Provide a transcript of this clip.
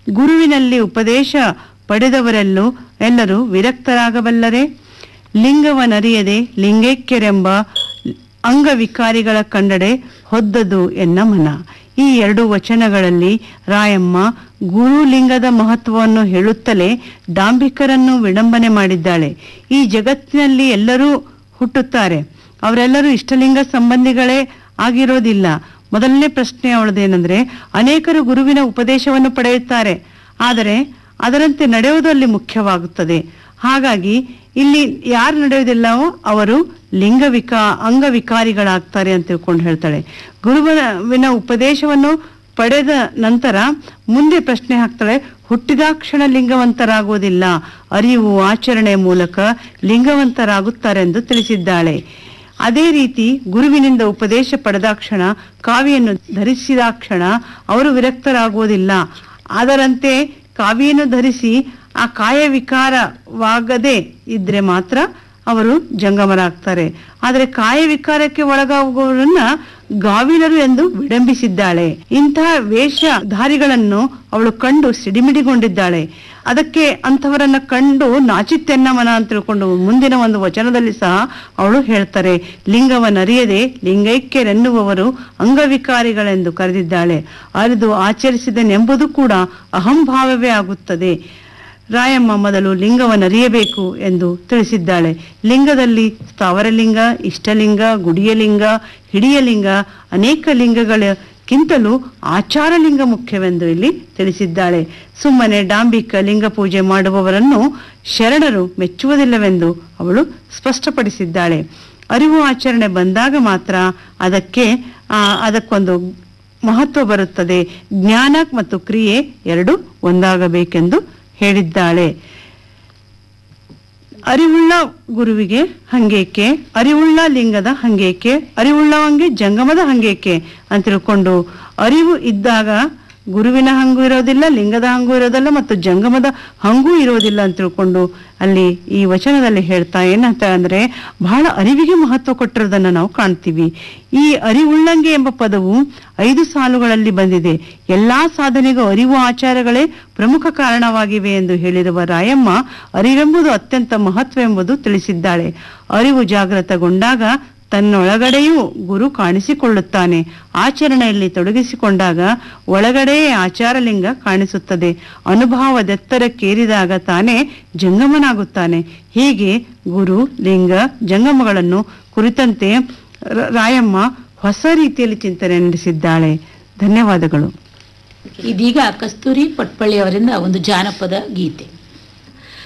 ಗುರುವಿನಲ್ಲಿ ಉಪದೇಶ ಪಡೆದವರೆಲ್ಲೂ ಎಲ್ಲರೂ ವಿರಕ್ತರಾಗಬಲ್ಲರೆ ಲಿಂಗವನರಿಯದೆ ಲಿಂಗೈಕ್ಯರೆಂಬ ಅಂಗವಿಕಾರಿಗಳ ಕಂಡಡೆ ಹೊದ್ದದು ಎನ್ನ ಮನ ಈ ಎರಡು ವಚನಗಳಲ್ಲಿ ರಾಯಮ್ಮ ಗುರುಲಿಂಗದ ಮಹತ್ವವನ್ನು ಹೇಳುತ್ತಲೇ ಡಾಂಬಿಕರನ್ನು ವಿಡಂಬನೆ ಮಾಡಿದ್ದಾಳೆ ಈ ಜಗತ್ತಿನಲ್ಲಿ ಎಲ್ಲರೂ ಹುಟ್ಟುತ್ತಾರೆ ಅವರೆಲ್ಲರೂ ಇಷ್ಟಲಿಂಗ ಸಂಬಂಧಿಗಳೇ ಆಗಿರೋದಿಲ್ಲ ಮೊದಲನೇ ಪ್ರಶ್ನೆ ಅವಳದೇನೆಂದ್ರೆ ಅನೇಕರು ಗುರುವಿನ ಉಪದೇಶವನ್ನು ಪಡೆಯುತ್ತಾರೆ ಆದರೆ ಅದರಂತೆ ನಡೆಯುವುದು ಅಲ್ಲಿ ಮುಖ್ಯವಾಗುತ್ತದೆ ಹಾಗಾಗಿ ಇಲ್ಲಿ ಯಾರು ನಡೆಯುವುದಿಲ್ಲವೋ ಅವರು ಲಿಂಗವಿಕಾ ಅಂಗವಿಕಾರಿಗಳಾಗ್ತಾರೆ ಅಂತ ತಿಳ್ಕೊಂಡು ಹೇಳ್ತಾಳೆ ಗುರುವಿನ ಉಪದೇಶವನ್ನು ಪಡೆದ ನಂತರ ಮುಂದೆ ಪ್ರಶ್ನೆ ಹಾಕ್ತಾಳೆ ಹುಟ್ಟಿದಾಕ್ಷಣ ಲಿಂಗವಂತರಾಗುವುದಿಲ್ಲ ಅರಿವು ಆಚರಣೆ ಮೂಲಕ ಲಿಂಗವಂತರಾಗುತ್ತಾರೆ ಎಂದು ತಿಳಿಸಿದ್ದಾಳೆ ಅದೇ ರೀತಿ ಗುರುವಿನಿಂದ ಉಪದೇಶ ಪಡೆದಾಕ್ಷಣ ಕಾವಿಯನ್ನು ಧರಿಸಿದಾಕ್ಷಣ ಅವರು ವಿರಕ್ತರಾಗುವುದಿಲ್ಲ ಅದರಂತೆ ಕಾವಿಯನ್ನು ಧರಿಸಿ ಆ ಕಾಯ ವಿಕಾರವಾಗದೆ ಇದ್ರೆ ಮಾತ್ರ ಅವರು ಜಂಗಮರಾಗ್ತಾರೆ ಆದರೆ ಕಾಯ ವಿಕಾರಕ್ಕೆ ಒಳಗಾಗುವವರನ್ನ ಗಾವಿನರು ಎಂದು ವಿಡಂಬಿಸಿದ್ದಾಳೆ ಇಂತಹ ವೇಷಧಾರಿಗಳನ್ನು ಅವಳು ಕಂಡು ಸಿಡಿಮಿಡಿಗೊಂಡಿದ್ದಾಳೆ ಅದಕ್ಕೆ ಅಂಥವರನ್ನ ಕಂಡು ನಾಚಿತ್ತೆನ್ನಮನ ಅಂತ ತಿಳ್ಕೊಂಡು ಮುಂದಿನ ಒಂದು ವಚನದಲ್ಲಿ ಸಹ ಅವಳು ಹೇಳ್ತಾರೆ ಲಿಂಗವನ್ನರಿಯದೆ ಲಿಂಗೈಕ್ಯರೆನ್ನುವವರು ಅಂಗವಿಕಾರಿಗಳೆಂದು ಕರೆದಿದ್ದಾಳೆ ಅರಿದು ಆಚರಿಸಿದನೆಂಬುದು ಕೂಡ ಅಹಂಭಾವವೇ ಆಗುತ್ತದೆ ರಾಯಮ್ಮ ಮೊದಲು ಲಿಂಗವನ್ನರಿಯಬೇಕು ಎಂದು ತಿಳಿಸಿದ್ದಾಳೆ ಲಿಂಗದಲ್ಲಿ ಸ್ಥಾವರಲಿಂಗ ಇಷ್ಟಲಿಂಗ ಗುಡಿಯಲಿಂಗ ಹಿಡಿಯಲಿಂಗ ಅನೇಕ ಲಿಂಗಗಳಕ್ಕಿಂತಲೂ ಆಚಾರಲಿಂಗ ಮುಖ್ಯವೆಂದು ಇಲ್ಲಿ ತಿಳಿಸಿದ್ದಾಳೆ ಸುಮ್ಮನೆ ಡಾಂಬಿಕ ಲಿಂಗ ಪೂಜೆ ಮಾಡುವವರನ್ನು ಶರಣರು ಮೆಚ್ಚುವುದಿಲ್ಲವೆಂದು ಅವಳು ಸ್ಪಷ್ಟಪಡಿಸಿದ್ದಾಳೆ ಅರಿವು ಆಚರಣೆ ಬಂದಾಗ ಮಾತ್ರ ಅದಕ್ಕೆ ಆ, ಅದಕ್ಕೊಂದು ಮಹತ್ವ ಬರುತ್ತದೆ ಜ್ಞಾನ ಮತ್ತು ಕ್ರಿಯೆ ಎರಡು ಒಂದಾಗಬೇಕೆಂದು ಹೇಳಿದ್ದಾಳೆ ಅರಿವುಳ್ಳ ಗುರುವಿಗೆ ಹಂಗೇಕೆ ಅರಿವುಳ್ಳ ಲಿಂಗದ ಹಂಗೇಕೆ ಅರಿವುಳ್ಳವಂಗೆ ಜಂಗಮದ ಹಂಗೇಕೆ ಅಂತ ತಿಳ್ಕೊಂಡು ಅರಿವು ಇದ್ದಾಗ ಗುರುವಿನ ಹಂಗು ಇರೋದಿಲ್ಲ ಲಿಂಗದ ಹಂಗು ಇರೋದಿಲ್ಲ ಮತ್ತು ಜಂಗಮದ ಹಂಗೂ ಇರೋದಿಲ್ಲ ಅಂತ ತಿಳ್ಕೊಂಡು ಅಲ್ಲಿ ಈ ವಚನದಲ್ಲಿ ಹೇಳ್ತಾ ಏನಂತ ಅಂದ್ರೆ ಬಹಳ ಅರಿವಿಗೆ ಮಹತ್ವ ಕೊಟ್ಟಿರೋದನ್ನ ನಾವು ಕಾಣ್ತೀವಿ ಈ ಅರಿವುಳ್ಳಂಗೆ ಎಂಬ ಪದವು ಐದು ಸಾಲುಗಳಲ್ಲಿ ಬಂದಿದೆ ಎಲ್ಲಾ ಸಾಧನೆಗೂ ಅರಿವು ಆಚಾರಗಳೇ ಪ್ರಮುಖ ಕಾರಣವಾಗಿವೆ ಎಂದು ಹೇಳಿರುವ ರಾಯಮ್ಮ ಅರಿವೆಂಬುದು ಅತ್ಯಂತ ಮಹತ್ವ ಎಂಬುದು ತಿಳಿಸಿದ್ದಾಳೆ ಅರಿವು ಜಾಗೃತಗೊಂಡಾಗ ತನ್ನೊಳಗಡೆಯೂ ಗುರು ಕಾಣಿಸಿಕೊಳ್ಳುತ್ತಾನೆ ಆಚರಣೆಯಲ್ಲಿ ತೊಡಗಿಸಿಕೊಂಡಾಗ ಒಳಗಡೆಯೇ ಆಚಾರಲಿಂಗ ಕಾಣಿಸುತ್ತದೆ ಅನುಭವದೆತ್ತರಕ್ಕೇರಿದಾಗ ತಾನೇ ಜಂಗಮನಾಗುತ್ತಾನೆ ಹೀಗೆ ಗುರು ಲಿಂಗ ಜಂಗಮಗಳನ್ನು ಕುರಿತಂತೆ ರ- ರಾಯಮ್ಮ ಹೊಸ ರೀತಿಯಲ್ಲಿ ಚಿಂತನೆ ನಡೆಸಿದ್ದಾಳೆ ಧನ್ಯವಾದಗಳು ಇದೀಗ ಕಸ್ತೂರಿ ಪಟ್ಪಳ್ಳಿ ಅವರಿಂದ ಒಂದು ಜಾನಪದ ಗೀತೆ